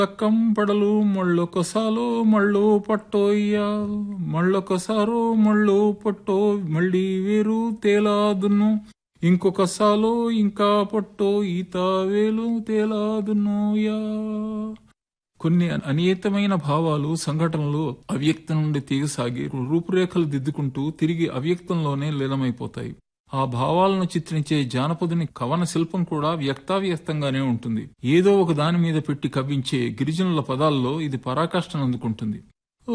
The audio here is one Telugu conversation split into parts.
తక్కం పడలు మళ్ళొకసాలో మళ్ళో పట్టోయ్యా మళ్ళొకసారో మళ్ళో పట్టో మళ్ళీ వేరు తేలాదును ఇంకొకసాలో ఇంకా పట్టో ఈత వేలు తేలాదునోయా కొన్ని అనియతమైన భావాలు సంఘటనలు అవ్యక్తం నుండి తీగసాగి రూపురేఖలు దిద్దుకుంటూ తిరిగి అవ్యక్తంలోనే లీనమైపోతాయి ఆ భావాలను చిత్రించే జానపదుని కవన శిల్పం కూడా వ్యక్తావ్యక్తంగానే ఉంటుంది ఏదో ఒక దాని మీద పెట్టి కవ్వించే గిరిజనుల పదాల్లో ఇది పరాకాష్ఠను అందుకుంటుంది ఓ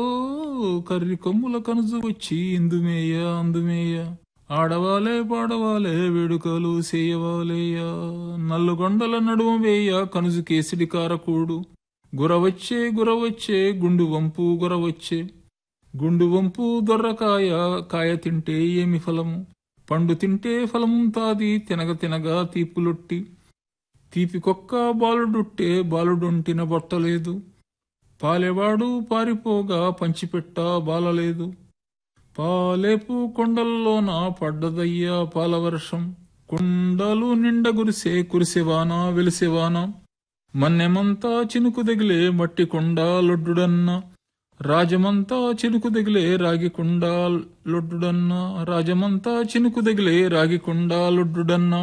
కర్రి కొమ్ముల కనుజు వచ్చి ఇందుమేయ అందుమేయ ఆడవాలే పాడవాలే వేడుకలు చేయవాలేయా నల్లుగొండల నడుమ వేయ కనుజు కేసిడి కారకూడు గురవచ్చే గురవచ్చే గుండు వంపు గురవచ్చే గుండు వంపు దొర్రకాయ కాయ తింటే ఏమి ఫలము పండు తింటే ఫలముంతాది తినగ తినగా తీపులొట్టి తీపికొక్క బాలుడుట్టే బాలుడొంటిన బొట్టలేదు పాలెవాడు పారిపోగా పంచిపెట్ట బాలలేదు పాలేపు కొండల్లోన పడ్డదయ్యా పాలవర్షం కుండలు నిండ గురిసే కురిసెవానా వెలిసెవానా మన్నెమంతా చినుకు దగిలే మట్టి కొండ లొడ్డుడన్న రాజమంతా చినుకు దగిలే రాగికొండ లొడ్డుడన్న రాజమంతా చినుకు దగిలే రాగికొండ లొడ్డుడన్న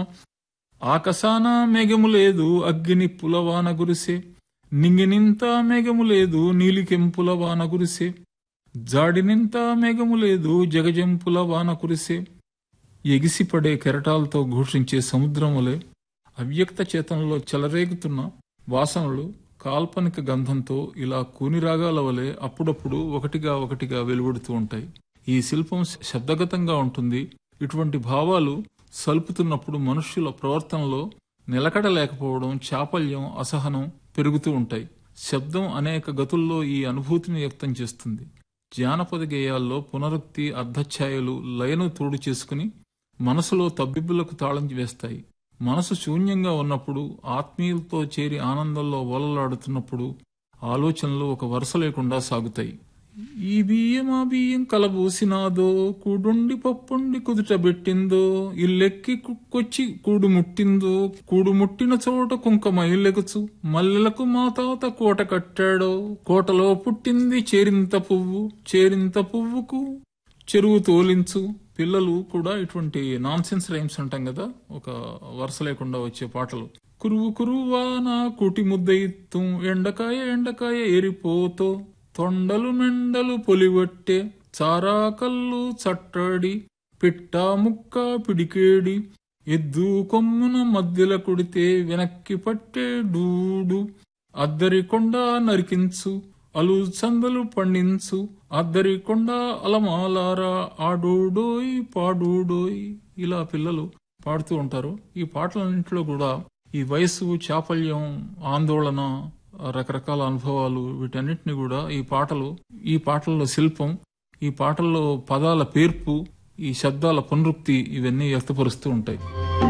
ఆకాశాన మేఘము లేదు అగ్గినిప్పుల వాన గురిసే నింగినింత మేఘము లేదు నీలికెంపుల వాన గురిసే జాడినింత మేఘము లేదు జగజంపుల వాన కురిసే ఎగిసిపడే కెరటాలతో ఘోషించే సముద్రములే అవ్యక్త చేతనలో చెలరేగుతున్న వాసనలు కాల్పనిక గంధంతో ఇలా కూని రాగాల వలె అప్పుడప్పుడు ఒకటిగా ఒకటిగా వెలువడుతూ ఉంటాయి ఈ శిల్పం శబ్దగతంగా ఉంటుంది ఇటువంటి భావాలు సలుపుతున్నప్పుడు మనుష్యుల ప్రవర్తనలో నిలకడ లేకపోవడం చాపల్యం అసహనం పెరుగుతూ ఉంటాయి శబ్దం అనేక గతుల్లో ఈ అనుభూతిని వ్యక్తం చేస్తుంది జానపద గేయాల్లో పునరుక్తి అర్ధఛాయలు లయను తోడు చేసుకుని మనసులో తబ్బిబ్బులకు తాళం వేస్తాయి మనసు శూన్యంగా ఉన్నప్పుడు ఆత్మీయులతో చేరి ఆనందంలో ఓలలాడుతున్నప్పుడు ఆలోచనలు ఒక వరుస లేకుండా సాగుతాయి ఈ బియ్యం ఆ బియ్యం కలబూసినాదో కూడుండి పప్పుండి కుదుట పెట్టిందో ఇల్లెక్కి కుక్కొచ్చి కూడు ముట్టిందో కూడు ముట్టిన చోట కుంకమ ఇల్లెగచు మల్లెలకు మా తాత కోట కట్టాడో కోటలో పుట్టింది చేరింత పువ్వు చేరింత పువ్వుకు చెరువు తోలించు పిల్లలు కూడా ఇటువంటి నాన్ సెన్స్ రైమ్స్ అంటాం కదా ఒక వరుస లేకుండా వచ్చే పాటలు కురువు కురువాన కుటి ముద్దయిత్తు ఎండకాయ ఎండకాయ ఎరిపోతో తొండలు మెండలు పొలివట్టే చారా కల్లు చట్టడి పిట్ట ముక్క పిడికేడి ఎద్దు కొమ్మున మధ్యల కొడితే వెనక్కి పట్టే డూడు అద్దరి కొండ నరికించు అలు చందలు పండించు అద్దరి కొండ అలమాలారా ఆడోడోయ్ పాడోడోయ్ ఇలా పిల్లలు పాడుతూ ఉంటారు ఈ పాటలన్నింటిలో కూడా ఈ వయసు చాపల్యం ఆందోళన రకరకాల అనుభవాలు వీటన్నిటిని కూడా ఈ పాటలు ఈ పాటల్లో శిల్పం ఈ పాటల్లో పదాల పేర్పు ఈ శబ్దాల పునరుక్తి ఇవన్నీ వ్యక్తపరుస్తూ ఉంటాయి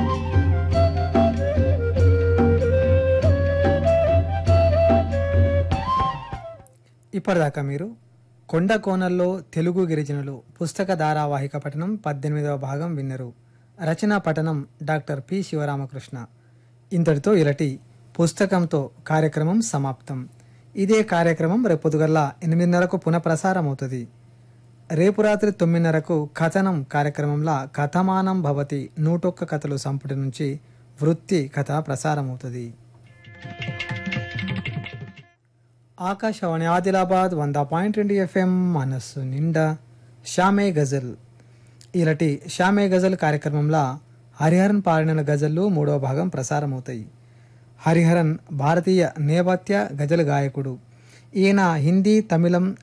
ఇప్పటిదాకా మీరు కొండ కోనల్లో తెలుగు గిరిజనులు పుస్తక ధారావాహిక పఠనం పద్దెనిమిదవ భాగం విన్నరు రచనా పఠనం డాక్టర్ పి శివరామకృష్ణ ఇంతటితో ఇరటి పుస్తకంతో కార్యక్రమం సమాప్తం ఇదే కార్యక్రమం రేపు పొద్దుగల్లా ఎనిమిదిన్నరకు పునఃప్రసారం అవుతుంది రేపు రాత్రి తొమ్మిదిన్నరకు కథనం కార్యక్రమంలో కథమానం భవతి నూటొక్క కథలు సంపుటి నుంచి వృత్తి కథ ప్రసారం అవుతుంది ఆకాశవాణి ఆదిలాబాద్ వంద పాయింట్ రెండు ఎఫ్ఎం మనస్సు నిండా షామే గజల్ ఇలాంటి షామే గజల్ కార్యక్రమంలో హరిహరన్ పాడిన గజళ్ళు మూడవ భాగం ప్రసారం అవుతాయి హరిహరన్ భారతీయ నేపథ్య గజల్ గాయకుడు ఈయన హిందీ తమిళం